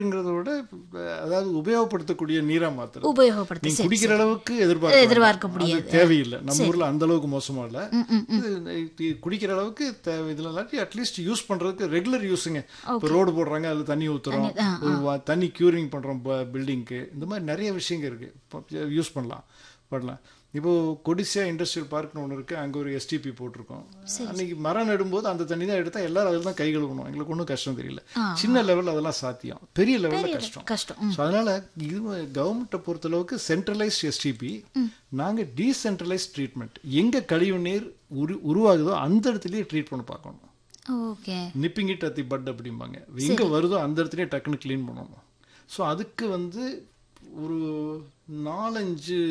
ங்கிறத விட அதாவது உபயோகப்படுத்தக்கூடிய நீரா மாத்திரம் உபயோகப்படுத்த நீங்க சரி, குடிக்கிற அளவுக்கு எதிர்பார்க்க எதிர்பார்க்க வேண்டாம். முடியாது. அது தேவையில்லை நம்ம ஊர்ல அந்த அளவுக்கு மோசமா இல்ல ம், ம், ம். இது இது குடிக்கிற அளவுக்கு தேவை இதுல இல்லாட்டி அட்லீஸ்ட் யூஸ் பண்றதுக்கு ரெகுலர் யூஸுங்க இப்போ ரோடு போடுறாங்க அதுல தண்ணி ஊத்துறோம் ஆ, ஒரு வா- தண்ணி கியூரிங் பண்றோம் பில்டிங்க்கு இந்த மாதிரி நிறைய விஷயங்கள் இருக்கு யூஸ் பண்ணலாம் பண்ணலாம் இப்போ கொடிசியா இண்டஸ்ட்ரியல் பார்க்னு ஒன்று இருக்கு அங்க ஒரு எஸ்டிபி போட்டிருக்கோம் அன்னைக்கு மரம் நடும்போது அந்த தண்ணி தான் எடுத்தா எல்லாரும் அதில் தான் கை கழுவணும் எங்களுக்கு ஒன்றும் கஷ்டம் தெரியல சின்ன லெவல் அதெல்லாம் சாத்தியம் பெரிய லெவல்ல கஷ்டம் கஷ்டம் ம். ஸோ அதனால இது கவர்மெண்ட்டை பொறுத்தளவுக்கு சென்ட்ரலைஸ்ட் எஸ்டிபி நாங்க டீசென்ட்ரலைஸ் ட்ரீட்மெண்ட் எங்க கழிவு நீர் உரு உருவாகுதோ அந்த இடத்துலயே ட்ரீட் பண்ண பார்க்கணும் okay nipping it at the bud அப்படிம்பாங்க எங்க வருதோ அந்த இடத்துலயே டக்குன்னு க்ளீன் பண்ணணும் ஸோ அதுக்கு வந்து ஒரு நாலஞ்சு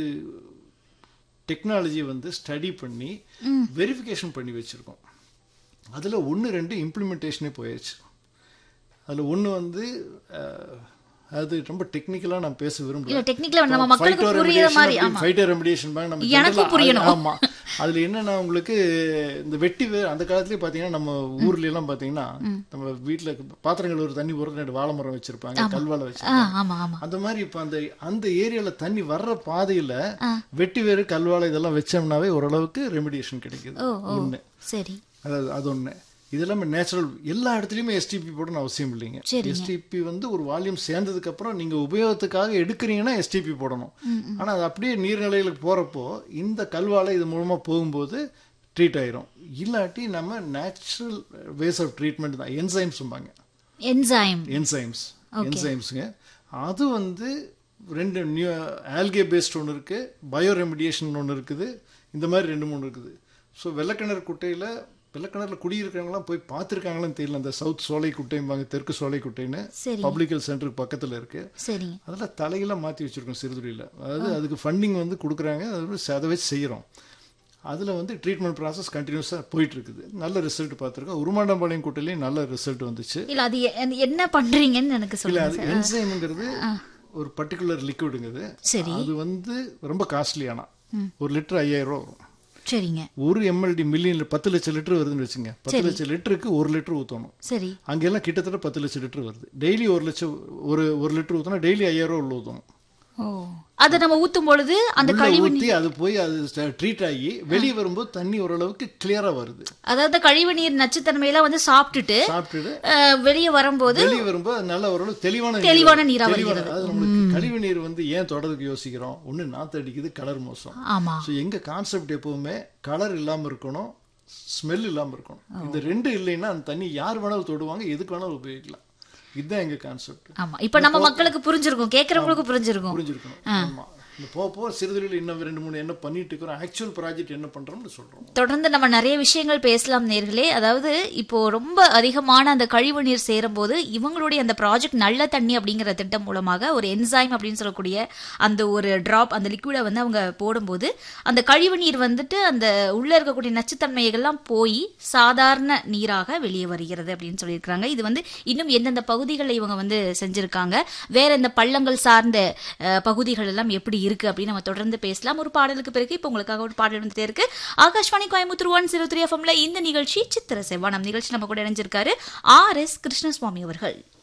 டெக்னாலஜி வந்து ஸ்டடி பண்ணி வெரிஃபிகேஷன் பண்ணி வச்சிருக்கோம் அதுல ஒன்று ரெண்டு இம்ப்ளிமெண்டேஷனே போயாச்சு அதுல ஒண்ணு வந்து அஹ், அது ரொம்ப டெக்னிக்கலா நான் பேச விரும்பல இல்ல டெக்னிக்கலா நம்ம மக்களுக்கு புரியுற மாதிரி ஆமா ஃபைட்டோ ரெமடியேஷன் பேங்க் நம்ம எனக்கும் general ஆ- புரியணும். ஆமா அதுல என்னன்னா உங்களுக்கு இந்த வெட்டி வே அந்த காலத்துலயே பாத்தீங்கன்னா நம்ம ஊர்ல எல்லாம் பாத்தீங்கன்னா நம்ம வீட்டுல பாத்திரங்கள் ஒரு தண்ணி ஒரு ரெண்டு வாழை மரம் வச்சிருப்பாங்க கல்வாழை ஆ வச்சிருப்பாங்க ஆமா ஆமா அந்த மாதிரி இப்ப அந்த அந்த ஏரியால தண்ணி வர்ற பாதையில வெட்டி வேறு கல்வாழை இதெல்லாம் வச்சோம்னாவே ஓரளவுக்கு ரெமடியேஷன் கிடைக்குது ஓ ஓ ஒண்ணு சரி அதாவது அது ஒண்ணு இதெல்லாமே நேச்சுரல் எல்லா இடத்துலயுமே எஸ்டிபி போடணும் அவசியம் இல்லைங்க சரிங்க. எஸ்டிபி வந்து ஒரு வால்யூம் சேர்ந்ததுக்கு அப்புறம் நீங்க உபயோகத்துக்காக எடுக்கிறீங்கன்னா எஸ்டிபி போடணும் ஆனா அது அப்படியே நீர்நிலைகளுக்கு போறப்போ இந்த கல்வாலை இது மூலமா போகும்போது ட்ரீட் ஆயிரும் இல்லாட்டி நம்ம நேச்சுரல் வேஸ் ஆஃப் ட்ரீட்மெண்ட் தான் என்சைம்ஸ்பாங்க என்சைம் என்சைம்ஸ் என்சைம்ஸுங்க அது வந்து ரெண்டு நியூ ஆல்கே பேஸ்ட் ஒன்று இருக்கு பயோ ரெமிடியேஷன் ஒன்று இருக்குது இந்த மாதிரி ரெண்டு மூணு இருக்குது ஸோ வெள்ளக்கிணறு குட்டையில் வெள்ளக்கிணறுல குடியிருக்கிறவங்களாம் போய் பார்த்துருக்காங்களான்னு தெரியல அந்த சவுத் சோலை குட்டைம்பாங்க தெற்கு சோலை குட்டைன்னு சரி பப்ளிக் ஹெல்த் சென்டருக்கு பக்கத்தில் இருக்கு சரிங்க அதெல்லாம் தலையெல்லாம் மாற்றி வச்சிருக்கோம் சிறுதுறையில் அதாவது அதுக்கு ஃபண்டிங் வந்து கொடுக்குறாங்க அது வந்து அதை வச்சு செய்கிறோம் அதில் வந்து ட்ரீட்மெண்ட் ப்ராசஸ் கண்டினியூஸாக போயிட்டு இருக்குது நல்ல ரிசல்ட் பார்த்துருக்கோம் உருமாண்டம்பாளையம் குட்டையிலையும் நல்ல ரிசல்ட் வந்துச்சு இல்ல அது எ- என்ன பண்றீங்கன்னு எனக்கு இல்ல சொல்லுங்க அது என்சைம்ங்கிறது ஒரு பர்டிகுலர் லிக்விடுங்குது சரி அது வந்து ரொம்ப காஸ்ட்லியானா ஒரு லிட்டர் ஐயாயிரம் ரூபா வரும் சரிங்க ஒரு எம்எல்டி மில்லியன் பத்து லட்சம் லிட்டர் வருதுன்னு வச்சுங்க பத்து லட்சம் லிட்டருக்கு ஒரு லிட்டர் ஊற்றணும் சரி அங்கெல்லாம் கிட்டத்தட்ட பத்து லட்சம் லிட்டர் வருது டெய்லி ஒரு லட்சம் ஒரு ஒரு லிட்டர் ஊற்றினா டெய்லி ஐயாயிரம் ரூபா உள்ள ஊற்றணும் ஓ அத நம்ம ஊத்தும் பொழுது அந்த உள்ள கழிவு ஊற்றி அது போய் அது ட்ரீட் ஆகி வெளியே வரும்போது தண்ணி ஓரளவுக்கு கிளியரா வருது அதாவது கழிவு நீர் நச்சுத்தன்மையெல்லாம் வந்து சாப்பிட்டுட்டு சாப்பிட்டுட்டு அஹ், வெளியே வரும்போது வெளியே வரும்போது அது நல்ல ஓரளவு தெளிவான நீர் தெளிவான வருது. நீரா தெளிவான அது நம்மளுக்கு கழிவு நீர் வந்து ஏன் தொடர்றதுக்கு யோசிக்கிறோம் ஒண்ணு நாத்து அடிக்குது கலர் மோசம் ஆமா ஸோ எங்க கான்செப்ட் எப்பவுமே கலர் இல்லாம இருக்கணும் ஸ்மெல் இல்லாம இருக்கணும் இந்த ரெண்டு இல்லைன்னா அந்த தண்ணி யார் வேணாலும் தொடுவாங்க எதுக்கு வேணாலும் உபயோகிக்கலாம் இதுதான் எங்க கான்செப்ட் ஆமா இப்ப நம்ம மக்களுக்கு புரிஞ்சிருக்கும் கேக்குறவங்களுக்கு புரிஞ்சிருக்கும் புரிஞ்சிருக்கணும் ஆமா இந்த போக போக சிறுதுறையில் இன்னும் ரெண்டு மூணு என்ன பண்ணிட்டு இருக்கிறோம் ஆக்சுவல் ப்ராஜெக்ட் என்ன பண்றோம்னு சொல்றோம் தொடர்ந்து நம்ம நிறைய விஷயங்கள் பேசலாம் நேர்களே அதாவது இப்போ ரொம்ப அதிகமான அந்த கழிவு நீர் சேரும்போது இவங்களுடைய அந்த ப்ராஜெக்ட் நல்ல தண்ணி அப்படிங்கிற திட்டம் மூலமாக ஒரு என்சைம் அப்படின்னு சொல்லக்கூடிய அந்த ஒரு டிராப் அந்த லிக்விடை வந்து அவங்க போடும்போது அந்த கழிவு நீர் வந்துட்டு அந்த உள்ள இருக்கக்கூடிய நச்சுத்தன்மைகள்லாம் போய் சாதாரண நீராக வெளியே வருகிறது அப்படின்னு சொல்லியிருக்கிறாங்க இது வந்து இன்னும் எந்தெந்த பகுதிகளில் இவங்க வந்து செஞ்சிருக்காங்க வேற இந்த பள்ளங்கள் சார்ந்த அஹ், பகுதிகள் எல்லாம் எப்படி இருக்கு அப்படின்னு நம்ம தொடர்ந்து பேசலாம் ஒரு பாடலுக்கு பிறகு இப்போ உங்களுக்காக ஒரு பாடல் வந்துட்டே இருக்கு Akashvani Coimbatore one zero three எஃப்எம்ல இந்த நிகழ்ச்சி சித்திர செவ்வானம் நிகழ்ச்சி நம்ம கூட இணைஞ்சிருக்காரு ஆர் எஸ் கிருஷ்ணசுவாமி அவர்கள்